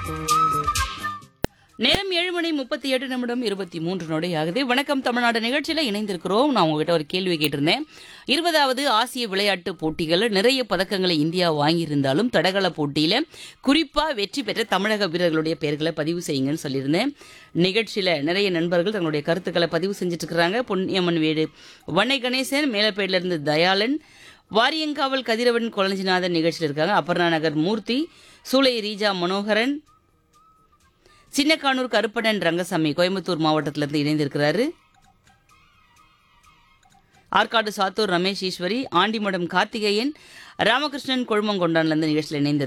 நேரம் ஏழு மணி முப்பத்தி எட்டு நிமிடம் இருபத்தி மூன்று நொடி ஆகுது வணக்கம் தமிழ்நாடு நிகழ்ச்சியில இணைந்திருக்கிறோம் நான் உங்ககிட்ட ஒரு கேள்வி கேட்டிருந்தேன் இருபதாவது ஆசிய விளையாட்டு போட்டிகள்ல நிறைய பதக்கங்களை இந்தியா வாங்கியிருந்தாலும் தடகள போட்டியில குறிப்பா வெற்றி பெற்ற தமிழக வீரர்களுடைய பெயர்களை பதிவு செய்யுங்கன்னு சொல்லியிருந்தேன் நிகழ்ச்சியில நிறைய நண்பர்கள் தங்களுடைய கருத்துக்களை பதிவு செஞ்சுட்டு இருக்கிறாங்க பொன்னியம்மன் வீடு வண்ணை கணேசன் மேலப்பேட்டில இருந்து தயாளன் வாரியங்காவல் கதிரவன் கொலஞ்சிநாதன் நிகழ்ச்சியில் இருக்காங்க அபர்ணா நகர் மூர்த்தி சூளை ரீஜா மனோகரன் சின்னக்கானூர் கருப்பண்ணன் ரங்கசாமி கோயம்புத்தூர் மாவட்டத்திலிருந்து இணைந்திருக்கிறாரு ஆற்காடு சாத்தூர் ரமேஷ் ஈஸ்வரி ஆண்டிமடம் கார்த்திகேயன் ராமகிருஷ்ணன் கொழுமங்கொண்டான்லேருந்து நிகழ்ச்சியில் இணைந்திருக்கிறார்